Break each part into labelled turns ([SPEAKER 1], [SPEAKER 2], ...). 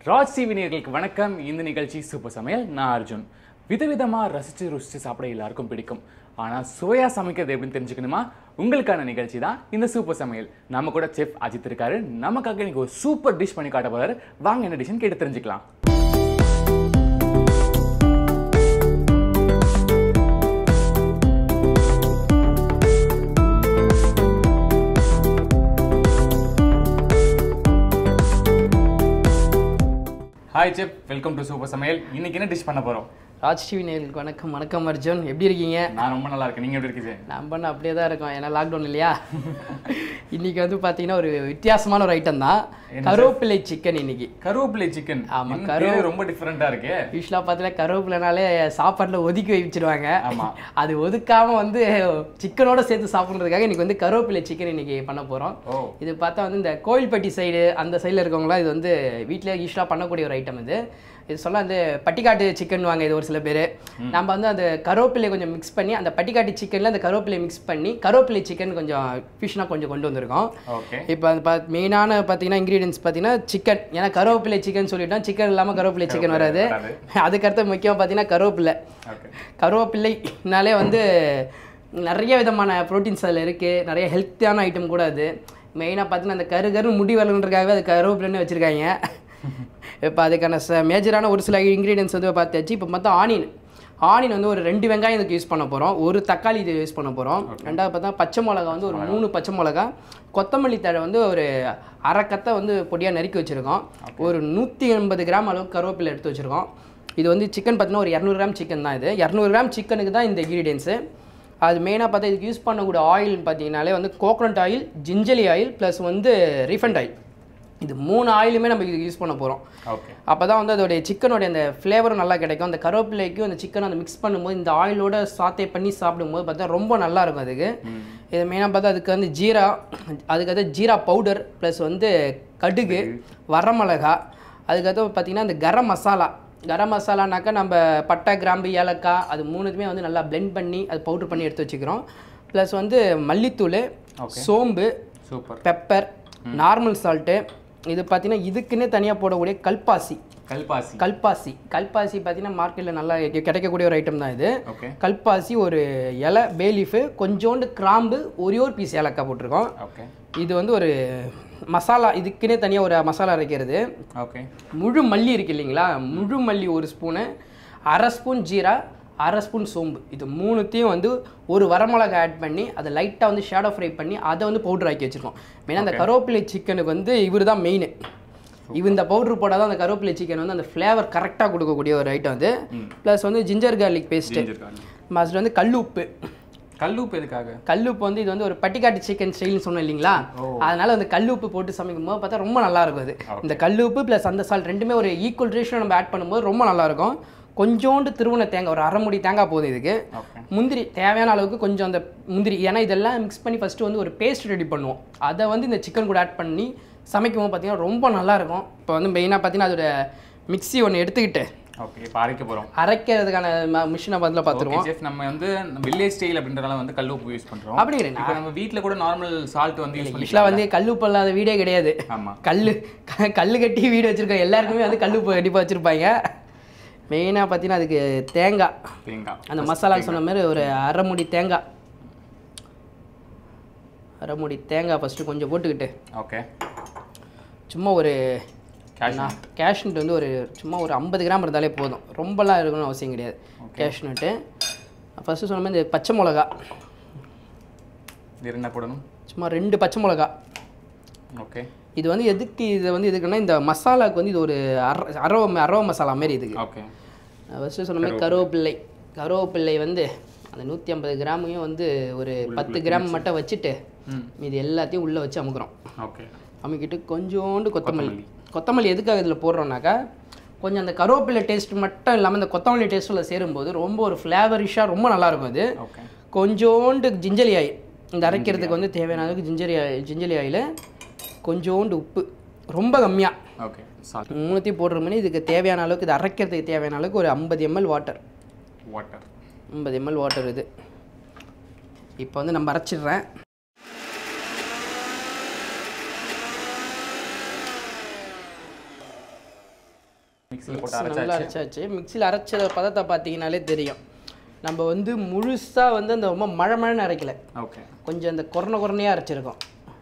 [SPEAKER 1] Raj TV நேயர்களுக்கு வணக்கம் இந்த நிகழ்ச்சி சூப்பர் சமையல் நான் அர்ஜுன் விதவிதமா ரசிச்சு ருசிச்சு சாப்பிட எல்லாருக்கும் பிடிக்கும் ஆனா சுவையா சமைக்கிறது எப்படின்னு தெரிஞ்சுக்கணுமா உங்களுக்கான நிகழ்ச்சி தான் இந்த சூப்பர் சமையல் நம்ம கூட செஃப் அஜித் இருக்காரு நமக்காக இன்னைக்கு ஒரு சூப்பர் டிஷ் பண்ணி காட்ட போறாரு வாங்க என்ன டிஷ்னு கேட்டு தெரிஞ்சுக்கலாம் hi chef welcome to super சமையல் இன்னைக்கு என்ன டிஷ் பண்ண போறோம்
[SPEAKER 2] ராஜ் டிவி நேயர்களுக்கு வணக்கம் வணக்கம் அர்ஜுன் எப்படி இருக்கீங்க
[SPEAKER 1] நான் ரொம்ப நல்லா இருக்கேன் நீங்க எப்படி இருக்கீங்க
[SPEAKER 2] நம்ம பண்ண அப்படியே தான் இருக்கோம் ஏன்னா லாக்டவுன் இல்லையா இன்னைக்கு வந்து பார்த்தீங்கன்னா ஒரு வித்தியாசமான ஒரு ஐட்டம் தான் கருவேப்பிலை சிக்கன் இன்னைக்கு
[SPEAKER 1] கருவேப்பிலை சிக்கன்
[SPEAKER 2] ஆமா,
[SPEAKER 1] கரு ரொம்ப டிஃப்ரெண்டா இருக்கு
[SPEAKER 2] யூஸ்வலாக பார்த்தீங்கன்னா கருவேப்பிலைனாலே சாப்பாட்டில் ஒதுக்கி வச்சிருவாங்க
[SPEAKER 1] ஆமா.
[SPEAKER 2] அது ஒதுக்காம வந்து சிக்கனோட சேர்த்து சாப்பிட்றதுக்காக இன்னைக்கு வந்து கருவேப்பிலை சிக்கன் இன்னைக்கு பண்ண போகிறோம்
[SPEAKER 1] ஓ
[SPEAKER 2] இது பார்த்தா வந்து இந்த கோவில்பட்டி சைடு அந்த சைடில் இருக்கவங்களாம் இது வந்து வீட்டில் யூஸ்வலாக பண்ணக்கூடிய ஒரு ஐட்டம் இது இது சொல்ல வந்து பட்டிக்காட்டு சிக்கன் வாங்க இது ஒரு சில பேர் நம்ம வந்து அந்த கருவேப்பிலை கொஞ்சம் மிக்ஸ் பண்ணி அந்த பட்டிக்காட்டு சிக்கனில் அந்த கருவேப்பிலை மிக்ஸ் பண்ணி கருவேப்பிலை சிக்கன் கொஞ்சம் ஃபிஷ்னாக கொஞ்சம் கொண்டு வந்திருக்கோம்
[SPEAKER 1] ஓகே
[SPEAKER 2] இப்போ அது பா மெயினான பார்த்தீங்கன்னா இன்க்ரீடியன்ஸ் பார்த்தீங்கன்னா சிக்கன் ஏன்னா கருவேப்பிலை சிக்கன் சொல்லிட்டோம் சிக்கன் இல்லாமல் கருவேப்பிலை சிக்கன் வராது
[SPEAKER 1] வராது.
[SPEAKER 2] அதுக்கடுத்து முக்கியமாக பார்த்தீங்கன்னா கருவேப்பிலை
[SPEAKER 1] ஓகே
[SPEAKER 2] கருவேப்பிள்ளைனாலே வந்து நிறைய விதமான ப்ரோட்டீன்ஸ் அதில் இருக்குது நிறைய ஹெல்த்தியான ஐட்டம் கூட அது மெயினாக பார்த்தீங்கன்னா அந்த கரு கரு முடி வரணுன்றக்காகவே அது கருவேப்பிலைன்னு வச்சுருக்காங்க இப்போ அதுக்கான ச மேஜரான ஒரு சில இன்க்ரீடியன்ஸ் வந்து பார்த்தாச்சு இப்போ பார்த்தா ஆனியன் ஆனியன் வந்து ஒரு ரெண்டு வெங்காயம் இதுக்கு யூஸ் பண்ண போகிறோம் ஒரு தக்காளி இது யூஸ் பண்ண போகிறோம் ரெண்டாவது பார்த்தா பச்சை மிளகா வந்து ஒரு மூணு பச்சை மிளகா கொத்தமல்லி தழை வந்து ஒரு அரை கத்தை வந்து பொடியாக நறுக்கி வச்சுருக்கோம் ஒரு நூற்றி எண்பது கிராம் அளவுக்கு கருவேப்பிலை எடுத்து வச்சுருக்கோம் இது வந்து சிக்கன் பார்த்தீங்கன்னா ஒரு இரநூறு கிராம் சிக்கன் தான் இது இரநூறு கிராம் சிக்கனுக்கு தான் இந்த இன்க்ரீடியன்ஸு அது மெயினாக பார்த்தா இதுக்கு யூஸ் பண்ணக்கூடிய ஆயில்னு பார்த்தீங்கனாலே வந்து coconut oil gingelly oil plus வந்து ரீஃபண்ட் ஆயில் இது மூணு ஆயிலுமே நம்ம இதுக்கு யூஸ் பண்ண போகிறோம்
[SPEAKER 1] ஓகே
[SPEAKER 2] அப்போ தான் வந்து அதோடைய சிக்கனோடைய அந்த ஃப்ளேவரும் நல்லா கிடைக்கும் அந்த கருவேப்பிலைக்கும் அந்த சிக்கன் அந்த மிக்ஸ் பண்ணும்போது இந்த ஆயிலோட சாத்தே பண்ணி சாப்பிடும்போது பார்த்தா ரொம்ப நல்லா இருக்கும் அதுக்கு இது மெயினாக பார்த்தா அதுக்கு வந்து ஜீரா அதுக்கு வந்து ஜீரா பவுடர் ப்ளஸ் வந்து கடுகு வரமிளகா அதுக்கடுத்து பார்த்தீங்கன்னா இந்த கரம் மசாலா கரம் மசாலானாக்கா நம்ம பட்டை கிராம்பு ஏலக்காய் அது மூணுத்துமே வந்து நல்லா blend பண்ணி அது பவுடர் பண்ணி எடுத்து வச்சுக்கிறோம் ப்ளஸ் வந்து மல்லித்தூள் சோம்பு
[SPEAKER 1] சூப்பர்
[SPEAKER 2] பெப்பர் நார்மல் சால்ட்டு இது பார்த்தீங்கன்னா இதுக்குன்னே தனியாக போடக்கூடிய கல்பாசி
[SPEAKER 1] கல்பாசி
[SPEAKER 2] கல்பாசி கல்பாசி பார்த்தீங்கன்னா மார்க்கெட்டில் நல்லா கி- கிடைக்கக்கூடிய ஒரு ஐட்டம் தான் இது
[SPEAKER 1] ஓகே
[SPEAKER 2] கல்பாசி ஒரு இலை பேலீஃபு கொஞ்சோண்டு கிராம்பு ஒரே ஒரு பீஸ் ஏலக்காய் போட்டிருக்கோம்
[SPEAKER 1] ஓகே
[SPEAKER 2] இது வந்து ஒரு மசாலா இதுக்குன்னே தனியாக ஒரு மசாலா அரைக்கிறது
[SPEAKER 1] ஓகே
[SPEAKER 2] முழு மல்லி இருக்கு இல்லைங்களா முழு மல்லி ஒரு ஸ்பூனு அரை ஸ்பூன் ஜீரா அரை ஸ்பூன் சோம்பு இது மூணுத்தையும் வந்து ஒரு வரமிளகா ஆட் பண்ணி அதை லைட்டாக வந்து ஷேடோ ஃப்ரை பண்ணி அதை வந்து பவுடர் ஆக்கி வச்சுருக்கோம் மெயினாக அந்த கருவேப்பிலை சிக்கனுக்கு வந்து இவர் தான் மெயின் இவ இந்த பவுடர் போட்டால் தான் அந்த கருவேப்பிலை சிக்கன் வந்து அந்த ஃப்ளேவர் கரெக்டாக கொடுக்கக்கூடிய ஒரு ஐட்டம் அது ப்ளஸ் வந்து ginger garlic paste
[SPEAKER 1] ginger garlic.
[SPEAKER 2] Must வந்து கல் உப்பு
[SPEAKER 1] கல்லுப்பு எதுக்காக
[SPEAKER 2] கல்லுப்பு வந்து இது வந்து ஒரு பட்டிக்காட்டு சிக்கன் ஸ்டைல்னு சொன்னோம் இல்லைங்களா அதனால அந்த கல்லுப்பு போட்டு சமைக்கும் போது பார்த்தா ரொம்ப நல்லா இருக்கும் அது இந்த கல்லுப்பு ப்ளஸ் அந்த சால்ட் ரெண்டுமே ஒரு ஈக்குவல் ரேஷியோ நம்ம ஆட் பண்ணும்போது ரொம்ப நல்லா இருக்கும் கொஞ்சோண்டு திருவண்ண தேங்காய் ஒரு அரை முடி தேங்காய் போதும் இதுக்கு
[SPEAKER 1] ஓகே
[SPEAKER 2] முந்திரி தேவையான அளவுக்கு கொஞ்சம் அந்த முந்திரி ஏன்னா இதெல்லாம் மிக்ஸ் பண்ணி ஃபஸ்ட்டு வந்து ஒரு பேஸ்ட் ரெடி பண்ணுவோம் அதை வந்து இந்த சிக்கன் கூட ஆட் பண்ணி சமைக்கும் போது பார்த்தீங்கன்னா ரொம்ப நல்லா இருக்கும் இப்போ வந்து மெயினாக பார்த்தீங்கன்னா அதோட மிக்ஸி ஒன்று எடுத்துக்கிட்டு
[SPEAKER 1] ஓகே இப்போ அரைக்க போறோம்
[SPEAKER 2] அரைக்கிறதுக்கான மிஷினை பதில் பார்த்துருவோம்
[SPEAKER 1] ஓகே செஃப் நம்ம வந்து வில்லேஜ் ஸ்டைல் அப்படின்றதால வந்து கல்லுப்பு யூஸ் பண்றோம்
[SPEAKER 2] அப்படி கிடையாது
[SPEAKER 1] இப்போ நம்ம வீட்ல கூட நார்மல் சால்ட் வந்து யூஸ் பண்ணி
[SPEAKER 2] யூஸ்வலாக வந்து கல்லுப்பு இல்லாத வீடே கிடையாது
[SPEAKER 1] ஆமா
[SPEAKER 2] கல் க- கல்லு கட்டி வீடு வச்சிருக்க எல்லாருக்குமே வந்து கல் கண்டிப்பாக வச்சுருப்பாங்க மெயினாக பார்த்தீங்கன்னா அதுக்கு தேங்காய்
[SPEAKER 1] தேங்காய்
[SPEAKER 2] அந்த மசாலா சொன்ன மாதிரி ஒரு அரை முடி தேங்காய் அரை முடி தேங்காய் ஃபஸ்ட்டு கொஞ்சம் போட்டுக்கிட்டு
[SPEAKER 1] ஓகே
[SPEAKER 2] சும்மா ஒரு
[SPEAKER 1] கேஷ்
[SPEAKER 2] கேஷ்நட் வந்து ஒரு சும்மா ஒரு ஐம்பது கிராம் இருந்தாலே போதும் ரொம்பலாம் இருக்கணும்னு அவசியம் கிடையாது கேஷ்நட்டு ஃபஸ்ட்டு சொன்ன மாதிரி இந்த பச்சை மிளகா
[SPEAKER 1] இது என்ன போடணும்
[SPEAKER 2] சும்மா ரெண்டு பச்சை மிளகா
[SPEAKER 1] ஓகே
[SPEAKER 2] இது வந்து எதுக்கு இது வந்து எதுக்குன்னா இந்த மசாலாவுக்கு வந்து இது ஒரு அர அரவ அரவ மசாலா மாரி இதுக்கு
[SPEAKER 1] ஓகே
[SPEAKER 2] ஃபஸ்ட்டு சொன்ன மாதிரி கருவேப்பிள்ளை கருவேப்பிள்ளை வந்து அந்த நூற்றி ஐம்பது கிராமையும் வந்து ஒரு பத்து கிராம் மட்டும் வச்சுட்டு
[SPEAKER 1] ம்
[SPEAKER 2] மீதி எல்லாத்தையும் உள்ளே வச்சு அமுக்குறோம்
[SPEAKER 1] ஓகே
[SPEAKER 2] அமுக்கிட்டு கொஞ்சோண்டு கொத்தமல்லி கொத்தமல்லி எதுக்காக இதில் போடுறோம்னாக்கா கொஞ்சம் அந்த கருவேப்பிலை டேஸ்ட் மட்டும் இல்லாமல் இந்த கொத்தமல்லி டேஸ்ட்டில் சேரும்போது ரொம்ப ஒரு ஃப்ளேவரிஷாக ரொம்ப நல்லாயிருக்கும் அது
[SPEAKER 1] ஓகே
[SPEAKER 2] கொஞ்சோண்டு ஜிஞ்சலி ஆயில் இந்த அரைக்கிறதுக்கு வந்து தேவையான அளவுக்கு ஜிஞ்சலி ஆயில் ஜிஞ்சலி ஆயில் கொஞ்சோண்டு உப்பு ரொம்ப கம்மியாக
[SPEAKER 1] ஓகே சால்ட்
[SPEAKER 2] மூணுத்தையும் போடுற மாதிரி இதுக்கு தேவையான அளவுக்கு இது அரைக்கிறதுக்கு தேவையான அளவுக்கு ஒரு ஐம்பது எம்எல் வாட்டர்
[SPEAKER 1] வாட்டர்
[SPEAKER 2] ஐம்பது எம்எல் வாட்டர் இது இப்போ வந்து நம்ம அரைச்சிடுறேன்
[SPEAKER 1] மிக்ஸியில் போட்டு
[SPEAKER 2] நல்லா
[SPEAKER 1] அரைச்சாச்சு
[SPEAKER 2] அரைச்சாச்சு மிக்சியில் அரைச்ச பதத்தை பார்த்தீங்கனாலே தெரியும் நம்ம வந்து முழுசாக வந்து அந்த ரொம்ப மழை மழைன்னு அரைக்கல
[SPEAKER 1] ஓகே
[SPEAKER 2] கொஞ்சம் அந்த கொரண கொரணையாக அரைச்சிருக்கோம்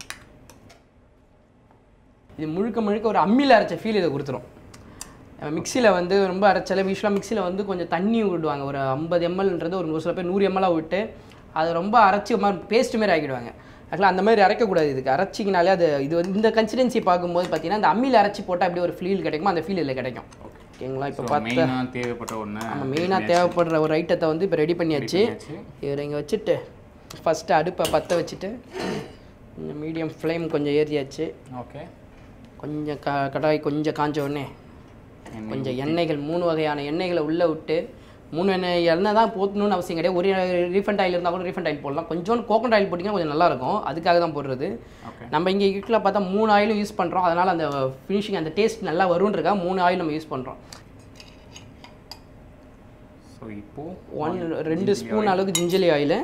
[SPEAKER 2] இது முழுக்க முழுக்க ஒரு அம்மியில் அரைச்ச ஃபீல் இதை கொடுத்துரும் மிக்சியில் வந்து ரொம்ப அரைச்சாலே யூஸ்வலாக மிக்சியில் வந்து கொஞ்சம் தண்ணி விடுவாங்க ஒரு ஐம்பது எம்எல்ன்றது ஒரு சில பேர் நூறு எம்எல்லாக விட்டு அதை ரொம்ப அரைச்சி ஒரு மாதிரி பேஸ்ட் மாதிரி ஆக்கிடுவாங்க ஆக்சுவலாக அந்த மாதிரி அரைக்கக்கூடாது இதுக்கு அரைச்சிங்கனாலே அது இது வந்து இந்த கன்சிடென்சி பார்க்கும்போது பார்த்தீங்கன்னா அந்த அம்மியில் அரைச்சி போட்டால் அப்படி ஒரு ஃபீல் கிடைக்குமோ அந்த ஃபீல் இதில் கிடைக்கும் ஓகேங்களா இப்போ பார்த்தா
[SPEAKER 1] மெயினாக தேவைப்பட்ட ஒன்று
[SPEAKER 2] நம்ம மெயினாக தேவைப்படுற ஒரு ஐட்டத்தை வந்து இப்போ ரெடி பண்ணியாச்சு இவர் இங்கே வச்சுட்டு ஃபஸ்ட்டு அடுப்பை பற்ற வச்சுட்டு கொஞ்சம் மீடியம் ஃப்ளேம் கொஞ்சம் ஏறியாச்சு
[SPEAKER 1] ஓகே
[SPEAKER 2] கொஞ்சம் க கடாய் கொஞ்சம் காஞ்ச உடனே கொஞ்சம் எண்ணெய்கள் மூணு வகையான எண்ணெய்களை உள்ளே விட்டு மூணு எண்ணெய் எண்ணெய் தான் போத்தணும்னு அவசியம் கிடையாது ஒரு ரீஃபண்ட் ஆயில் இருந்தால் கூட ரீஃபண்ட் ஆயில் போடலாம் கொஞ்சம் கோகனட் ஆயில் போட்டிங்கன்னா கொஞ்சம் நல்லாயிருக்கும் அதுக்காக தான் போடுறது
[SPEAKER 1] ஓகே
[SPEAKER 2] நம்ம இங்கே வீட்டில் பார்த்தா மூணு ஆயிலும் யூஸ் பண்ணுறோம் அதனால் அந்த ஃபினிஷிங் அந்த டேஸ்ட் நல்லா வரும்ன்றக்கா மூணு ஆயில் நம்ம யூஸ் பண்ணுறோம்
[SPEAKER 1] ஸோ இப்போ
[SPEAKER 2] ஒன் ரெண்டு ஸ்பூன் அளவுக்கு ஜிஞ்சலி ஆயில்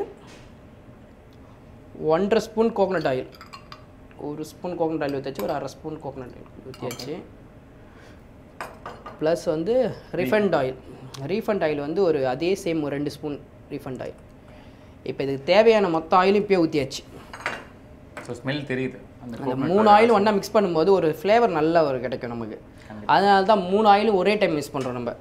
[SPEAKER 2] ஒன்றரை ஸ்பூன் கோகனட் ஆயில் ஒரு ஸ்பூன் கோகனட் ஆயில் ஊற்றியாச்சு ஒரு அரை ஸ்பூன் கோகனட் ஆயில் ஊற்றியாச்சு ப்ளஸ் வந்து ரிஃபண்ட் ஆயில் ரீஃபண்ட் ஆயில் வந்து ஒரு அதே சேம் ஒரு ரெண்டு ஸ்பூன் ரீஃபண்ட் ஆயில் இப்போ இதுக்கு தேவையான மொத்த ஆயிலும் இப்போயே ஊற்றியாச்சு
[SPEAKER 1] ஸோ ஸ்மெல் தெரியுது அந்த
[SPEAKER 2] அந்த மூணு ஆயில் ஒன்றா மிக்ஸ் பண்ணும்போது ஒரு ஃப்ளேவர் நல்லா ஒரு கிடைக்கும் நமக்கு அதனால தான் மூணு ஆயில் ஒரே டைம் மிக்ஸ் பண்ணுறோம் நம்ம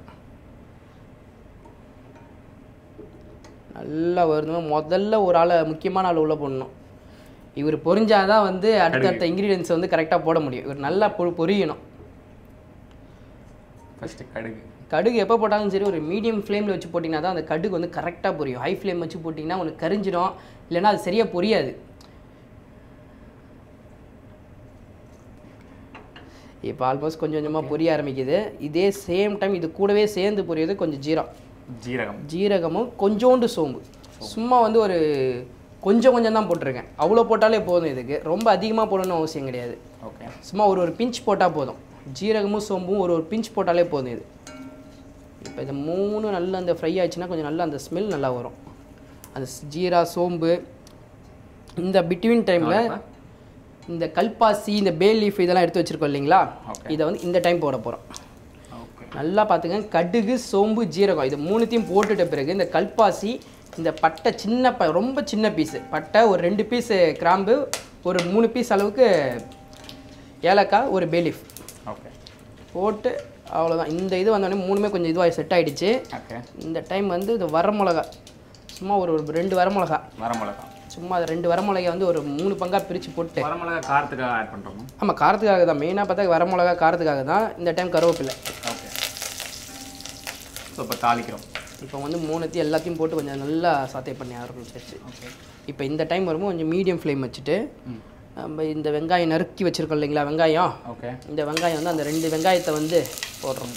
[SPEAKER 2] நல்லா வருது முதல்ல ஒரு ஆளை முக்கியமான ஆள் உள்ள போடணும் இவர் பொரிஞ்சாதான் வந்து அடுத்தடுத்த இன்க்ரீடியன்ஸ் வந்து கரெக்டாக போட முடியும் இவர் நல்லா பொ பொரியணும்
[SPEAKER 1] ஃபஸ்ட்டு கடுகு
[SPEAKER 2] கடுகு எப்போ போட்டாலும் சரி ஒரு மீடியம் ஃப்ளேமில் வச்சு போட்டிங்கன்னா தான் அந்த கடுகு வந்து கரெக்டாக பொரியும் ஹை ஃப்ளேம் வச்சு போட்டிங்கன்னா உங்களுக்கு கரிஞ்சிடும் இல்லைன்னா அது சரியாக பொரியாது இப்போ ஆல்மோஸ்ட் கொஞ்சம் கொஞ்சமாக பொரிய ஆரம்பிக்குது இதே சேம் டைம் இது கூடவே சேர்ந்து பொரியுது கொஞ்சம் ஜீரா
[SPEAKER 1] ஜீரகம்
[SPEAKER 2] ஜீரகமும் கொஞ்சோண்டு சோம்பு சும்மா வந்து ஒரு கொஞ்சம் கொஞ்சம் தான் போட்டிருக்கேன் அவ்வளோ போட்டாலே போதும் இதுக்கு ரொம்ப அதிகமாக போடணும்னு அவசியம் கிடையாது
[SPEAKER 1] ஓகே
[SPEAKER 2] சும்மா ஒரு ஒரு பிஞ்ச் போட்டால் போதும் ஜீரகமும் சோம்பும் ஒரு ஒரு பிஞ்ச் போட்டாலே போதும் இது இப்போ இது மூணு நல்லா அந்த ஃப்ரை ஆச்சுன்னா கொஞ்சம் நல்லா அந்த ஸ்மெல் நல்லா வரும் அந்த ஸ்- ஜீரா சோம்பு இந்த பிட்வீன் டைமில் இந்த கல்பாசி இந்த பே லீஃப் இதெல்லாம் எடுத்து வச்சுருக்கோம் இல்லைங்களா
[SPEAKER 1] Okay.
[SPEAKER 2] இதை வந்து இந்த டைம் போட போகிறோம்
[SPEAKER 1] ஓகே
[SPEAKER 2] நல்லா பார்த்துங்க கடுகு சோம்பு ஜீரகம் இது மூணுத்தையும் போட்டுட்ட பிறகு இந்த கல்பாசி இந்த பட்டை சின்ன ப ரொம்ப சின்ன பீஸு பட்டை ஒரு ரெண்டு பீஸு கிராம்பு ஒரு மூணு பீஸ் அளவுக்கு ஏலக்காய் ஒரு பேலீஃப்
[SPEAKER 1] ஓகே
[SPEAKER 2] போட்டு அவ்வளோதான் இந்த இது வந்தோடனே மூணுமே கொஞ்சம் இதுவாக செட் ஆயிடுச்சு
[SPEAKER 1] ஓகே
[SPEAKER 2] இந்த டைம் வந்து இது வரமிளகா சும்மா ஒரு ஒரு ரெண்டு வரமிளகா
[SPEAKER 1] வரமிளகா
[SPEAKER 2] சும்மா அது ரெண்டு வரமிளகா வந்து ஒரு மூணு பங்காக பிரித்து போட்டு
[SPEAKER 1] வரமிளகா காரத்துக்காக ஆட் பண்ணுறோமா
[SPEAKER 2] ஆமாம் காரத்துக்காக தான் மெயினாக பார்த்தா வரமிளகா காரத்துக்காக தான் இந்த டைம் கருவேப்பிலை
[SPEAKER 1] ஓகே ஸோ இப்போ தாளிக்கிறோம்
[SPEAKER 2] இப்போ வந்து மூணுத்தையும் எல்லாத்தையும் போட்டு கொஞ்சம் நல்லா சாத்தே பண்ணி ஆரம்பிச்சிருச்சு
[SPEAKER 1] ஓகே
[SPEAKER 2] இப்போ இந்த டைம் வரும்போது கொஞ்சம் மீடியம் ஃப்ளேம் வச்சுட்டு நம்ம இந்த வெங்காயம் நறுக்கி வச்சுருக்கோம் இல்லைங்களா வெங்காயம்
[SPEAKER 1] ஓகே
[SPEAKER 2] இந்த வெங்காயம் வந்து அந்த ரெண்டு வெங்காயத்தை வந்து போடுறோம்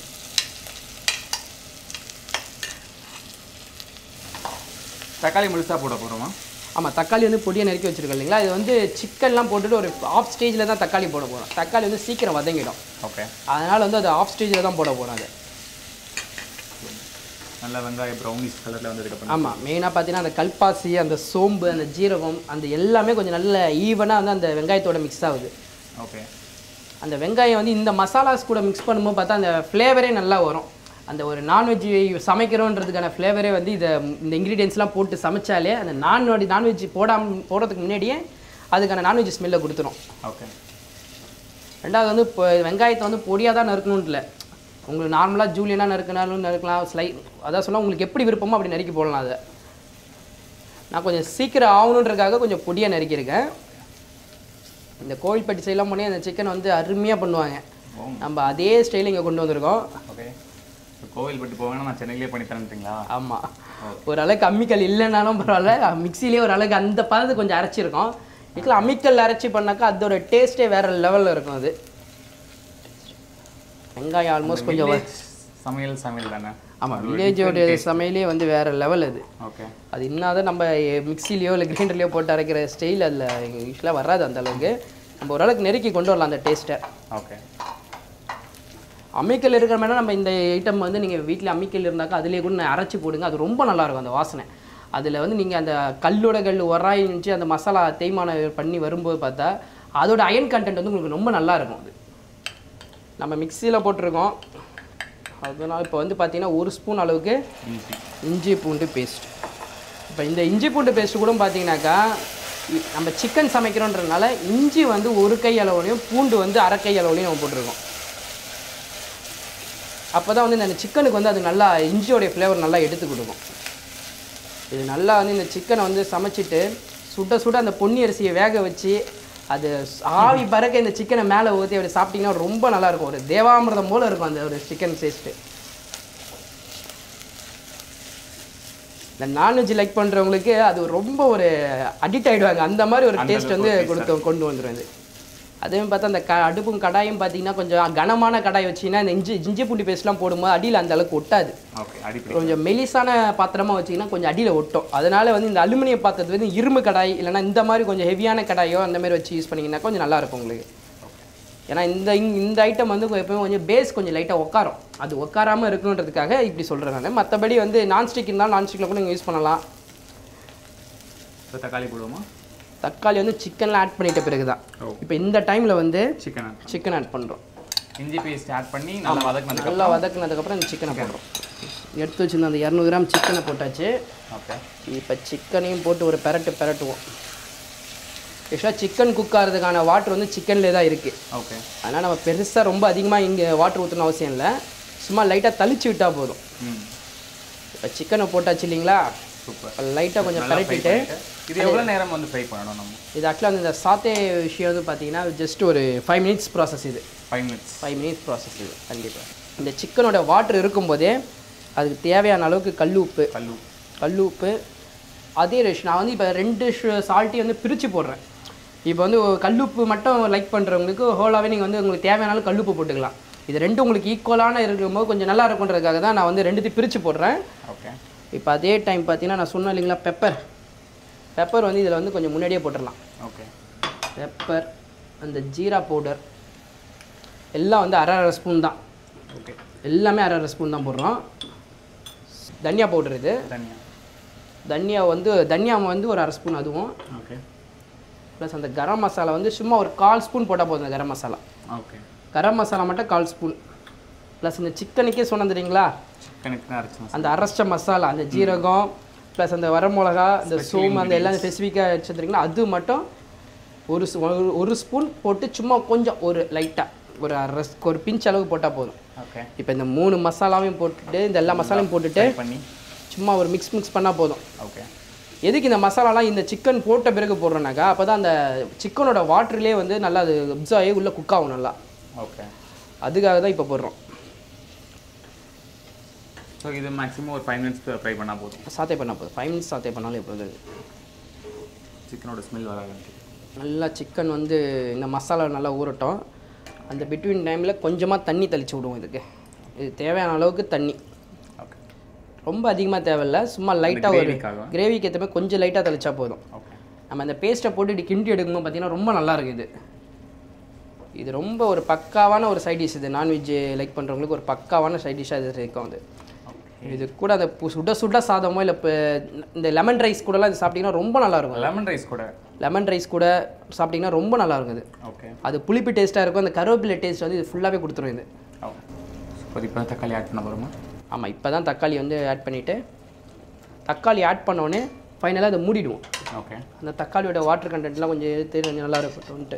[SPEAKER 1] தக்காளி முழுசாக போட போகிறோமா
[SPEAKER 2] ஆமாம் தக்காளி வந்து பொடியை நறுக்கி வச்சுருக்கோம் இல்லைங்களா இது வந்து சிக்கன்லாம் போட்டுட்டு ஒரு ஆஃப் ஸ்டேஜில் தான் தக்காளி போட போகிறோம் தக்காளி வந்து சீக்கிரம் வதங்கிடும்
[SPEAKER 1] ஓகே
[SPEAKER 2] அதனால் வந்து அது ஆஃப் ஸ்டேஜில் தான் போட போகிறோம் அது
[SPEAKER 1] நல்லா வெங்காயம் ப்ரௌனிஷ் கலரில் வந்ததுக்கப்புறம்
[SPEAKER 2] ஆமாம் மெயினாக பார்த்தீங்கன்னா அந்த கல்பாசி அந்த சோம்பு அந்த ஜீரகம் அந்த எல்லாமே கொஞ்சம் நல்ல ஈவனாக வந்து அந்த வெங்காயத்தோட மிக்ஸ் ஆகுது
[SPEAKER 1] ஓகே
[SPEAKER 2] அந்த வெங்காயம் வந்து இந்த மசாலாஸ் கூட மிக்ஸ் பண்ணும்போது பார்த்தா அந்த ஃப்ளேவரே நல்லா வரும் அந்த ஒரு நான்வெஜ் சமைக்கிறோன்றதுக்கான ஃப்ளேவரே வந்து இதை இந்த இன்க்ரீடியன்ஸ்லாம் போட்டு சமைச்சாலே அந்த நான்வெஜ் நான்வெஜ் போடாம போடுறதுக்கு முன்னாடியே அதுக்கான நான்வெஜ் ஸ்மெல்லை கொடுத்துரும்
[SPEAKER 1] ஓகே
[SPEAKER 2] ரெண்டாவது வந்து இப்போ வெங்காயத்தை வந்து பொடியாக தான் நறுக்கணும்னு இல்லை உங்களுக்கு நார்மலாக ஜூலியனாக நறுக்கினாலும் நறுக்கலாம் ஸ்லை அதான் சொல்ல உங்களுக்கு எப்படி விருப்பமோ அப்படி நறுக்கி போடலாம் அதை நான் கொஞ்சம் சீக்கிரம் ஆகணுன்றதுக்காக கொஞ்சம் பொடியாக நறுக்கியிருக்கேன் இந்த கோவில்பட்டி சைட்லாம் போனே அந்த சிக்கன் வந்து அருமையாக பண்ணுவாங்க
[SPEAKER 1] ஓ
[SPEAKER 2] நம்ம அதே ஸ்டைலில் இங்கே கொண்டு வந்திருக்கோம்
[SPEAKER 1] ஓகே கோவில்பட்டி போவேன்னா நான் சென்னையிலே பண்ணி தரேன்ட்டுங்களா
[SPEAKER 2] ஆமாம் ஓரளவுக்கு அம்மிக்கல் இல்லைனாலும் பரவாயில்ல மிக்சிலே ஓரளவுக்கு அந்த பதத்து கொஞ்சம் அரைச்சிருக்கோம் இதில் அம்மிக்கல் அரைச்சி பண்ணாக்கா அதோட டேஸ்ட்டே வேறு லெவலில் இருக்கும் அது வெங்காயம் ஆல்மோஸ்ட் கொஞ்சம் வ-
[SPEAKER 1] சமையல் சமையல் தானே
[SPEAKER 2] ஆமாம் வில்லேஜோட சமையலே வந்து வேறு லெவல் அது
[SPEAKER 1] ஓகே
[SPEAKER 2] அது இன்னாதான் நம்ம மிக்சிலையோ இல்லை கிரைண்டர்லையோ போட்டு அரைக்கிற ஸ்டைல் அதில் யூஸ்வலாக வராது அந்த அளவுக்கு நம்ம ஓரளவுக்கு நெருக்கி கொண்டு வரலாம் அந்த டேஸ்ட்டை
[SPEAKER 1] ஓகே
[SPEAKER 2] அம்மிக்கல் இருக்கிற மாதிரி நம்ம இந்த ஐட்டம் வந்து நீங்கள் வீட்டில் அம்மிக்கல் இருந்தாக்கா அதிலே கூட நான் அரைச்சி போடுங்க அது ரொம்ப நல்லா இருக்கும் அந்த வாசனை அதில் வந்து நீங்கள் அந்த கல்லோட கல் உராய் இருந்துச்சு அந்த மசாலா தேய்மானம் பண்ணி வரும்போது பார்த்தா அதோட அயன் கண்டென்ட் வந்து உங்களுக்கு ரொம்ப நல்லா இருக்கும் அது நம்ம மிக்சியில் போட்டிருக்கோம் அதனால் இப்போ வந்து பார்த்தீங்கன்னா ஒரு ஸ்பூன் அளவுக்கு
[SPEAKER 1] இஞ்சி
[SPEAKER 2] இஞ்சி பூண்டு பேஸ்ட் இப்போ இந்த இஞ்சி பூண்டு பேஸ்ட் கூட பார்த்தீங்கன்னாக்கா இ- நம்ம சிக்கன் சமைக்கிறோன்றதுனால இஞ்சி வந்து ஒரு கை அளவுலையும் பூண்டு வந்து அரை கை அளவுலையும் நம்ம போட்டிருக்கோம் அப்போ தான் வந்து இந்த சிக்கனுக்கு வந்து அது நல்லா இஞ்சியோடைய ஃப்ளேவர் நல்லா எடுத்து கொடுக்கும் இது நல்லா வந்து இந்த சிக்கனை வந்து சமைச்சிட்டு சுட சுட அந்த பொன்னி அரிசியை வேக வச்சு அது ஆவி பறக்க இந்த சிக்கனை மேலே ஊற்றி அப்படி சாப்பிட்டீங்கன்னா ரொம்ப நல்லா இருக்கும் ஒரு தேவாமிர்தம் போல இருக்கும் அந்த ஒரு சிக்கன் டேஸ்ட்டு இந்த நான்வெஜ் லைக் பண்ணுறவங்களுக்கு அது ரொம்ப ஒரு அடிக்ட் ஆகிடுவாங்க அந்த மாதிரி ஒரு
[SPEAKER 1] அந்த
[SPEAKER 2] டேஸ்ட் வந்து
[SPEAKER 1] அளவுக்கு ஒரு
[SPEAKER 2] கொடுத்து கொண்டு வந்துடும் இது அதே மாதிரி பார்த்தா அந்த க அடுப்பும் கடாயும் பார்த்தீங்கன்னா கொஞ்சம் கனமான கடாய் வச்சிங்கன்னா இந்த இஞ்சி இஞ்சி பூண்டு பேஸ்ட்லாம் போடும்போது அடியில் அந்த அளவுக்கு ஒட்டாது
[SPEAKER 1] ஓகே அடிப்படை
[SPEAKER 2] கொஞ்சம் மெலிசான பாத்திரமா வச்சிங்கன்னா கொஞ்சம் அடியில் ஒட்டும் அதனால வந்து இந்த அலுமினிய பாத்திரத்து வந்து இரும்பு கடாய் இல்லைன்னா இந்த மாதிரி கொஞ்சம் ஹெவியான கடாயோ அந்த மாதிரி வச்சு யூஸ் பண்ணிங்கன்னா கொஞ்சம் நல்லா இருக்கும் உங்களுக்கு ஏன்னா இந்த இங்- இந்த ஐட்டம் வந்து கொ- எப்பவுமே கொஞ்சம் பேஸ் கொஞ்சம் லைட்டாக உட்காரும் அது உட்காராம இருக்கணுன்றதுக்காக இப்படி சொல்கிறேன் நான் மற்றபடி வந்து நான்ஸ்டிக் இருந்தாலும் நான்ஸ்டிக்கில் கூட நீங்கள் யூஸ் பண்ணலாம்
[SPEAKER 1] இப்போ தக்காளி போடுவோமா
[SPEAKER 2] தக்காளி வந்து சிக்கனில் ஆட் பண்ணிட்ட பிறகு தான்
[SPEAKER 1] ஓ.
[SPEAKER 2] இப்போ இந்த டைமில் வந்து
[SPEAKER 1] சிக்கன்
[SPEAKER 2] சிக்கன் ஆட் பண்ணுறோம்
[SPEAKER 1] இஞ்சி பேஸ்ட் ஆட் பண்ணி நல்லா வதக்கினதுக்கு
[SPEAKER 2] நல்லா வதக்குனதுக்கப்புறம் இந்த சிக்கனை போடுறோம் எடுத்து வச்சிருந்த அந்த இரநூறு கிராம் சிக்கனை போட்டாச்சு
[SPEAKER 1] ஓகே
[SPEAKER 2] இப்போ சிக்கனையும் போட்டு ஒரு பெரட்டு பெரட்டுவோம் ஆக்சுவலாக சிக்கன் குக் ஆகிறதுக்கான வாட்டர் வந்து சிக்கன்லேயே தான் இருக்குது
[SPEAKER 1] ஓகே
[SPEAKER 2] அதனால் நம்ம பெருசாக ரொம்ப அதிகமாக இங்கே வாட்டர் ஊற்றணும் அவசியம் இல்லை சும்மா லைட்டாக தளிச்சு விட்டால் போதும்
[SPEAKER 1] ம்
[SPEAKER 2] இப்போ சிக்கனை போட்டாச்சு இல்லைங்களா
[SPEAKER 1] சூப்பர்
[SPEAKER 2] லைட்டாக கொஞ்சம்
[SPEAKER 1] நல்லா ஃப்ரை
[SPEAKER 2] பெரட்டிட்டு
[SPEAKER 1] பண்ணிட்டு இது எவ்வளோ நேரம் வந்து ஃப்ரை பண்ணணும் நம்ம
[SPEAKER 2] இது ஆக்சுவலாக வந்து இந்த சாத்தே விஷயம் வந்து பார்த்தீங்கன்னா ஜஸ்ட் ஒரு ஃபைவ் மினிட்ஸ் ப்ராசஸ் இது
[SPEAKER 1] five minutes
[SPEAKER 2] five minutes process இது கண்டிப்பாக இந்த சிக்கனோட வாட்டர் இருக்கும்போதே அதுக்கு தேவையான அளவுக்கு கல் உப்பு
[SPEAKER 1] கல்லு
[SPEAKER 2] கல் உப்பு அதே ரேஷ் நான் வந்து இப்போ ரெண்டு சால்ட்டையும் வந்து பிரித்து போடுறேன் இப்போ வந்து கல்லுப்பு மட்டும் லைக் பண்ணுறவங்களுக்கு ஹோலாகவே நீங்கள் வந்து உங்களுக்கு தேவையான அளவு கல்லுப்பு போட்டுக்கலாம் இது ரெண்டும் உங்களுக்கு ஈக்குவலான இருக்கும்போது கொஞ்சம் நல்லா இருக்குன்றதுக்காக தான் நான் வந்து ரெண்டுத்தையும் பிரித்து போடுறேன்
[SPEAKER 1] ஓகே
[SPEAKER 2] இப்போ அதே டைம் பார்த்தீங்கன்னா நான் சொன்னேன் இல்லைங்களா பெப்பர் பெப்பர் வந்து இதில் வந்து கொஞ்சம் முன்னாடியே போட்டுடலாம்
[SPEAKER 1] ஓகே
[SPEAKER 2] பெப்பர் அந்த ஜீரா பவுடர் எல்லாம் வந்து அரை அரை ஸ்பூன் தான்
[SPEAKER 1] ஓகே
[SPEAKER 2] எல்லாமே அரை அரை ஸ்பூன் தான் போடுறோம் தனியா பவுடர் இது
[SPEAKER 1] தனியா
[SPEAKER 2] தனியா வந்து தனியா வந்து ஒரு அரை ஸ்பூன் அதுவும்
[SPEAKER 1] ஓகே
[SPEAKER 2] ப்ளஸ் அந்த கரம் மசாலா வந்து சும்மா ஒரு கால் ஸ்பூன் போட்டால் போதும் அந்த கரம் மசாலா
[SPEAKER 1] ஓகே
[SPEAKER 2] கரம் மசாலா மட்டும் கால் ஸ்பூன் ப்ளஸ் இந்த சிக்கனுக்கே சொன்னது தெரியுங்களா
[SPEAKER 1] சிக்கனுக்கு தான் அரைச்சி
[SPEAKER 2] அந்த அரைச்ச மசாலா அந்த ஜீரகம் ப்ளஸ் அந்த வரமிளகா இந்த சோம்பு அந்த எல்லாம் ஸ்பெசிஃபிக்காக வச்சுருந்தீங்களா அது மட்டும் ஒரு ஸ்- ஒரு- ஒரு ஸ்பூன் போட்டு சும்மா கொஞ்சம் ஒரு லைட்டாக ஒரு அரை ஸ்- ஒரு பிஞ்ச் அளவுக்கு போட்டால் போதும்
[SPEAKER 1] ஓகே
[SPEAKER 2] இப்போ இந்த மூணு மசாலாவையும் போட்டுட்டு இந்த எல்லா மசாலையும் போட்டுட்டு
[SPEAKER 1] ஃப்ரை பண்ணி
[SPEAKER 2] சும்மா ஒரு மிக்ஸ் மிக்ஸ் பண்ணால் போதும்
[SPEAKER 1] ஓகே
[SPEAKER 2] எதுக்கு இந்த மசாலாலாம் இந்த சிக்கன் போட்ட பிறகு போடுறோன்னாக்கா அப்போ தான் அந்த சிக்கனோட வாட்டர்லேயே வந்து நல்லா அது அப்சர்வ் ஆகி உள்ளே குக் ஆகும் நல்லா
[SPEAKER 1] ஓகே
[SPEAKER 2] அதுக்காக தான் இப்போ போடுறோம்
[SPEAKER 1] ஸோ இது மேக்ஸிமம் ஒரு ஃபைவ் மினிட்ஸ் ஃப்ரை பண்ணால் போதும்
[SPEAKER 2] சாத்தே பண்ணால் போதும் ஃபைவ் மினிட்ஸ் சாத்தே பண்ணாலும் இப்போ இது
[SPEAKER 1] சிக்கனோட ஸ்மெல் வராது
[SPEAKER 2] நல்லா சிக்கன் வந்து இந்த மசாலா நல்லா ஊறட்டும் அந்த பிட்வீன் டைமில் கொஞ்சமாக தண்ணி தெளிச்சு விடுவோம் இதுக்கு இது தேவையான அளவுக்கு தண்ணி
[SPEAKER 1] ஓகே
[SPEAKER 2] ரொம்ப அதிகமாக தேவையில்ல சும்மா லைட்டாக ஒரு
[SPEAKER 1] கிரேவிக்காக
[SPEAKER 2] கிரேவிக்கு ஏற்ற மாதிரி கொஞ்சம் லைட்டாக தெளிச்சா போதும்
[SPEAKER 1] ஓகே
[SPEAKER 2] நம்ம அந்த பேஸ்ட்டை போட்டு இப்படி கிண்டி எடுக்கும்போது பார்த்தீங்கன்னா ரொம்ப நல்லா இருக்கு இது இது ரொம்ப ஒரு பக்காவான ஒரு சைட் டிஷ் இது நான்வெஜ் லைக் பண்ணுறவங்களுக்கு ஒரு பக்காவான சைட் டிஷ்ஷாக இது இருக்கும் அது இது கூட அந்த பு- சுட சுட சாதமோ இல்லை இப்போ இந்த லெமன் ரைஸ் கூடலாம் இது சாப்பிட்டீங்கன்னா ரொம்ப நல்லா இருக்கும்
[SPEAKER 1] லெமன் ரைஸ் கூட
[SPEAKER 2] லெமன் ரைஸ் கூட சாப்பிட்டீங்கன்னா ரொம்ப நல்லா இருக்கும் இது
[SPEAKER 1] ஓகே
[SPEAKER 2] அது புளிப்பு டேஸ்ட்டாக இருக்கும் அந்த கருவேப்பிலை டேஸ்ட் வந்து இது ஃபுல்லாகவே கொடுத்துரும் இது
[SPEAKER 1] ஓகே சூப்பர் இப்போ தக்காளி ஆட் பண்ண போகிறோமா
[SPEAKER 2] ஆமாம் இப்போ தான் தக்காளி வந்து ஆட் பண்ணிவிட்டு தக்காளி ஆட் பண்ணோடனே ஃபைனலாக அதை மூடிடுவோம்
[SPEAKER 1] ஓகே
[SPEAKER 2] அந்த தக்காளியோட வாட்டர் கண்டென்ட்லாம் கொஞ்சம் எடுத்து கொஞ்சம் நல்லா இருக்கட்டும்ன்ட்டு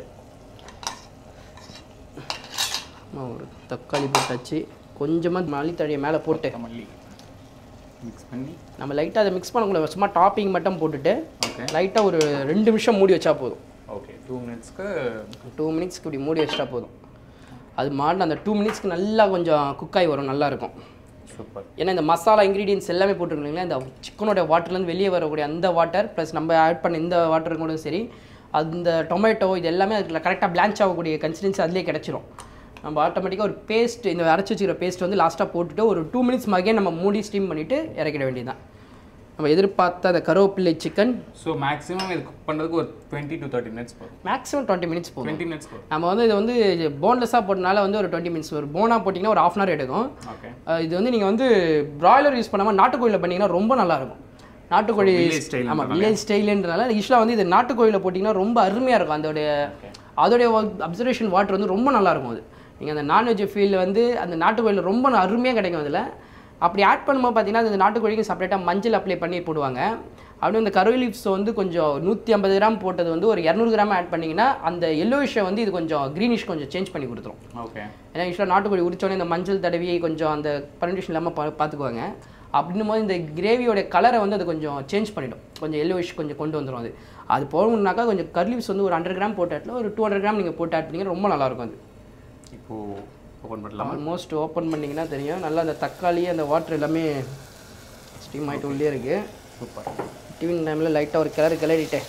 [SPEAKER 2] ஆமா, ஒரு தக்காளி போட்டாச்சு கொஞ்சமாக மல்லித்தழையை மேலே போட்டு
[SPEAKER 1] மல்லி மிக்ஸ் பண்ணி
[SPEAKER 2] நம்ம லைட்டாக அதை மிக்ஸ் பண்ணக்கூடாது சும்மா டாப்பிங் மட்டும் போட்டுட்டு
[SPEAKER 1] ஓகே
[SPEAKER 2] லைட்டாக ஒரு ரெண்டு நிமிஷம் மூடி வச்சா போதும்
[SPEAKER 1] ஓகே டூ மினிட்ஸ்க்கு
[SPEAKER 2] டூ மினிட்ஸ்க்கு இப்படி மூடி வச்சிட்டா போதும் அது மாடின அந்த டூ மினிட்ஸ்க்கு நல்லா கொஞ்சம் குக் ஆகி வரும் நல்லா இருக்கும்
[SPEAKER 1] சூப்பர்
[SPEAKER 2] ஏன்னா இந்த மசாலா இன்க்ரீடியன்ஸ் எல்லாமே போட்டுருக்கீங்களா இந்த சிக்கனோட வாட்டர்லேருந்து வெளியே வரக்கூடிய அந்த வாட்டர் ப்ளஸ் நம்ம ஆட் பண்ண இந்த வாட்டர் கூட சரி அந்த டொமேட்டோ இது எல்லாமே அதில் கரெக்டாக பிளான்ச் ஆகக்கூடிய கன்சிஸ்டன்சி அதிலே கிடச்சிரும் நம்ம ஆட்டோமேட்டிக்காக ஒரு பேஸ்ட் இந்த அரைச்சி வச்சுக்கிற பேஸ்ட் வந்து லாஸ்ட்டாக போட்டுட்டு ஒரு டூ மினிட்ஸ் மகே நம்ம மூடி ஸ்டீம் பண்ணிவிட்டு இறக்கிட வேண்டியதுதான் நம்ம எதிர்பார்த்த அந்த கருவேப்பிள்ளை சிக்கன்
[SPEAKER 1] ஸோ மேக்ஸிமம் இது குக் பண்ணுறதுக்கு ஒரு டுவெண்ட்டி டு தேர்ட்டி மினிட்ஸ் போதும்
[SPEAKER 2] மேக்ஸிமம் டுவெண்ட்டி மினிட்ஸ் போதும்
[SPEAKER 1] டுவெண்ட்டி மினிட்ஸ் போதும்
[SPEAKER 2] நம்ம வந்து இது வந்து போன்லெஸ்ஸாக போட்டனால வந்து ஒரு டுவெண்ட்டி மினிட்ஸ் ஒரு போனாக போட்டிங்கன்னா ஒரு ஆஃப் அன் ஹவர் எடுக்கும்
[SPEAKER 1] ஓகே
[SPEAKER 2] அஹ் இது வந்து நீங்கள் வந்து பிராய்லர் யூஸ் பண்ணாமல் நாட்டுக்கோழியில் பண்ணீங்கன்னா ரொம்ப நல்லா இருக்கும் நாட்டுக்கோழி
[SPEAKER 1] village style
[SPEAKER 2] ஆமாம் வில்லேஜ் ஸ்டைலுன்றனால யூஸ்வலாக வந்து இது நாட்டுக்கோழியில் போட்டிங்கன்னா ரொம்ப அருமையாக இருக்கும் அதோடைய அதோடைய அப்சர்வேஷன் வாட்டர் வந்து ரொம்ப நல்லா இருக்கும் அது நீங்கள் அந்த நான்வெஜ் ஃபீல் வந்து அந்த நாட்டுக்கோழியில் ரொம்ப அருமையாக கிடைக்கும் அதில் அப்படி ஆட் பண்ணும்போது பார்த்தீங்கன்னா அந்த நாட்டுக்கோழிக்கு செப்பரேட்டாக மஞ்சள் அப்ளை பண்ணி போடுவாங்க அப்படியே இந்த கருவை லீவ்ஸ் வந்து கொஞ்சம் நூற்றி ஐம்பது கிராம் போட்டது வந்து ஒரு இரநூறு கிராம் ஆட் பண்ணிங்கன்னா அந்த எல்லோயிஷை வந்து இது கொஞ்சம் க்ரீனிஷ் கொஞ்சம் சேஞ்ச் பண்ணி கொடுத்துரும்
[SPEAKER 1] ஓகே
[SPEAKER 2] ஏன்னா யூஸ்வலாக நாட்டுக்கோழி உரிச்சோடனே இந்த மஞ்சள் தடவி கொஞ்சம் அந்த பர்மிஷன் இல்லாமல் பா பார்த்துக்குவாங்க அப்படின்னும் போது இந்த கிரேவியோட கலரை வந்து அது கொஞ்சம் சேஞ்ச் பண்ணிடும் கொஞ்சம் எல்லோயிஷ் கொஞ்சம் கொண்டு வந்துடும் அது அது போகணுன்னாக்கா கொஞ்சம் கர்லீவ்ஸ் வந்து ஒரு ஹண்ட்ரட் கிராம் போட்ட இடத்துல ஒரு டூ ஹண்ட்ரட் கிராம் நீங்கள் போட்டு ஆட் பண்ணிங்கன்னா ரொம்ப நல்லாயிருக்கும் அது
[SPEAKER 1] இப்போது ஓப்பன் பண்ணலாமா
[SPEAKER 2] ஆல்மோஸ்ட் ஓப்பன் பண்ணிங்கன்னா தெரியும் நல்லா அந்த தக்காளி அந்த வாட்டர் எல்லாமே ஸ்டீம் ஆகிட்டு உள்ளே இருக்குது
[SPEAKER 1] சூப்பர்
[SPEAKER 2] டிவிங் டைமில் லைட்டாக ஒரு கிளறு கிளறிட்டேன்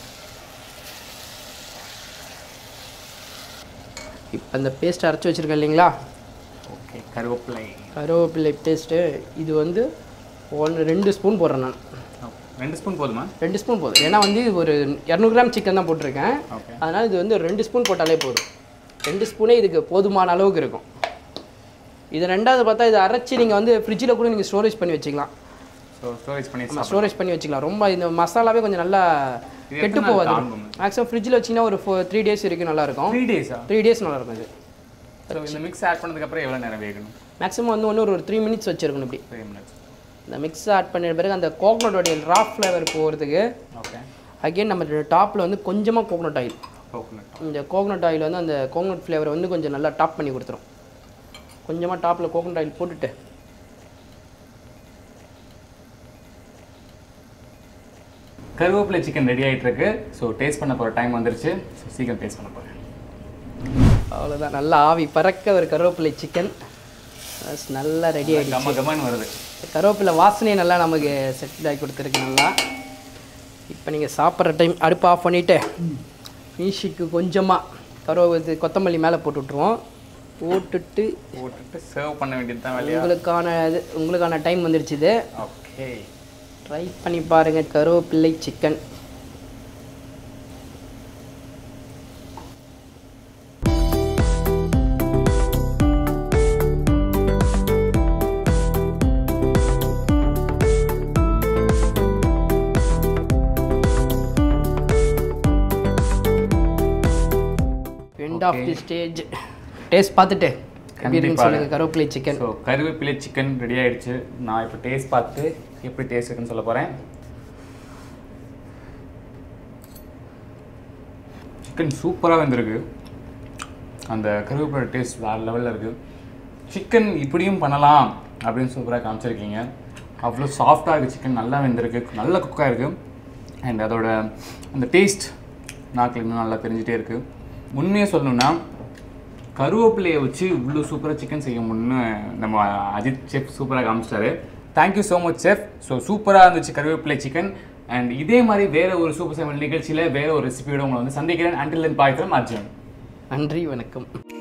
[SPEAKER 2] இப்போ இந்த பேஸ்ட் அரைச்சி வச்சுருக்கேன் இல்லைங்களா
[SPEAKER 1] ஓகே கருவேப்பிலை
[SPEAKER 2] கருவேப்பிலை பேஸ்ட்டு இது வந்து ஒன்று ரெண்டு ஸ்பூன் போடுறேன் நான்
[SPEAKER 1] Okay. ரெண்டு ஸ்பூன் போதுமா
[SPEAKER 2] ரெண்டு ஸ்பூன் போதும் ஏன்னா வந்து இது ஒரு இரநூறு கிராம் சிக்கன் தான் போட்டிருக்கேன்
[SPEAKER 1] ஓகே
[SPEAKER 2] அதனால் இது வந்து ரெண்டு ஸ்பூன் போட்டாலே போதும் ரெண்டு ஸ்பூனே இதுக்கு போதுமான அளவுக்கு இருக்கும் இது ரெண்டாவது பார்த்தா இதை அரைச்சி நீங்கள் வந்து ஃப்ரிட்ஜில் கூட நீங்கள் ஸ்டோரேஜ் பண்ணி வச்சுக்கலாம்
[SPEAKER 1] ஸோ ஸ்டோரேஜ் பண்ணி
[SPEAKER 2] நம்ம ஸ்டோரேஜ் பண்ணி வச்சுக்கலாம் ரொம்ப இந்த மசாலாவே கொஞ்சம் நல்லா
[SPEAKER 1] இது
[SPEAKER 2] கெட்டு
[SPEAKER 1] எத்தனை நாள்
[SPEAKER 2] போகாது
[SPEAKER 1] தாங்கும்?
[SPEAKER 2] மேக்ஸிமம் ஃப்ரிட்ஜில் வச்சிங்கன்னா ஒரு ஃபோ த்ரீ டேஸ் வரைக்கும் நல்லா இருக்கும்
[SPEAKER 1] த்ரீ டேஸா
[SPEAKER 2] த்ரீ டேஸ் நல்லா இருக்கும் இது
[SPEAKER 1] ஸோ இந்த மிக்ஸ் ஆட் பண்ணதுக்கப்புறம் எவ்வளோ நேரம் வேகணும்
[SPEAKER 2] மேக்ஸிமம் வந்து ஒன்று ஒரு த்ரீ மினிட்ஸ் வச்சிருக்கணும் இப்படி
[SPEAKER 1] த்ரீ மினிட்ஸ்
[SPEAKER 2] இந்த மிக்ஸ் ஆட் பண்ண பிறகு அந்த கோகனட்டோடைய ரா ஃப்ளேவர் போகிறதுக்கு
[SPEAKER 1] ஓகே
[SPEAKER 2] அகைன் நம்ம டாப்பில் வந்து கொஞ்சமாக கோகனட் ஆயில்
[SPEAKER 1] கோகோனட்
[SPEAKER 2] இந்த கோகனட் ஆயில் வந்து அந்த கோகனட் ஃப்ளேவரை வந்து கொஞ்சம் நல்லா டாப் பண்ணி கொடுத்துரும் கொஞ்சமாக டாப்பில் கோகனட் ஆயில் போட்டுட்டு
[SPEAKER 1] கருவேப்பிலை சிக்கன் ரெடி ஆயிட்டு இருக்கு ஸோ டேஸ்ட் பண்ண போகிற டைம் வந்துருச்சு ஸோ சீக்கிரம் டேஸ்ட் பண்ண போகிறேன்
[SPEAKER 2] அவ்வளோதான் நல்லா ஆவி பறக்க ஒரு கருவேப்பிலை சிக்கன் நல்லா ரெடி ஆகிடுச்சு
[SPEAKER 1] கம்ம கம்மன்னு வருது
[SPEAKER 2] கருவேப்பிலை வாசனையே நல்லா நமக்கு செட்டில் ஆகி கொடுத்துருக்கு நல்லா இப்போ நீங்கள் சாப்பிட்ற டைம் அடுப்பு ஆஃப் பண்ணிவிட்டு மீஷிக்கு கொஞ்சமாக கருவேப்பிலை கொத்தமல்லி மேலே போட்டு விட்ருவோம் போட்டுட்டு
[SPEAKER 1] போட்டுட்டு சர்வ் பண்ண வேண்டியது தான் வேலையா
[SPEAKER 2] உங்களுக்கான இது உங்களுக்கான டைம் வந்துருச்சு இது
[SPEAKER 1] ஓகே
[SPEAKER 2] ட்ரை பண்ணி பாருங்கள் கருவேப்பிள்ளை chicken end of the stage taste பார்த்துட்டு எப்படி இருக்குன்னு
[SPEAKER 1] கண்டிப்பாக.
[SPEAKER 2] சொல்லுங்கள் கருவேப்பிலை சிக்கன்
[SPEAKER 1] ஸோ கருவேப்பிலை சிக்கன் ரெடி ஆயிடுச்சு நான் இப்போ டேஸ்ட் பார்த்து எப்படி டேஸ்ட் இருக்குன்னு சொல்ல போகிறேன் சிக்கன் சூப்பராக வந்திருக்கு அந்த கருவேப்பிலை டேஸ்ட் வேறு லெவலில் இருக்குது சிக்கன் இப்படியும் பண்ணலாம் அப்படின்னு சூப்பராக காமிச்சிருக்கீங்க அவ்வளோ சாஃப்டாக இருக்குது சிக்கன் நல்லா வெந்திருக்கு நல்ல குக்காக இருக்குது அண்ட் அதோட அந்த டேஸ்ட் நாக்கில் இன்னும் நல்லா தெரிஞ்சிட்டே இருக்குது உண்மையை சொல்லணும்னா கருவேப்பிலையை வச்சு இவ்வளோ சூப்பராக சிக்கன் செய்ய முடியும்னு நம்ம அஜித் செஃப் சூப்பராக காமிச்சிட்டாரு thank you so much chef so சூப்பராக இருந்துச்சு கருவேப்பிலை சிக்கன் அண்ட் இதே மாதிரி வேற ஒரு சூப்பர் சமையல் நிகழ்ச்சியில் வேற ஒரு ரெசிபியோட உங்களை வந்து சந்திக்கிறேன் until then bye from Arjun
[SPEAKER 2] நன்றி வணக்கம்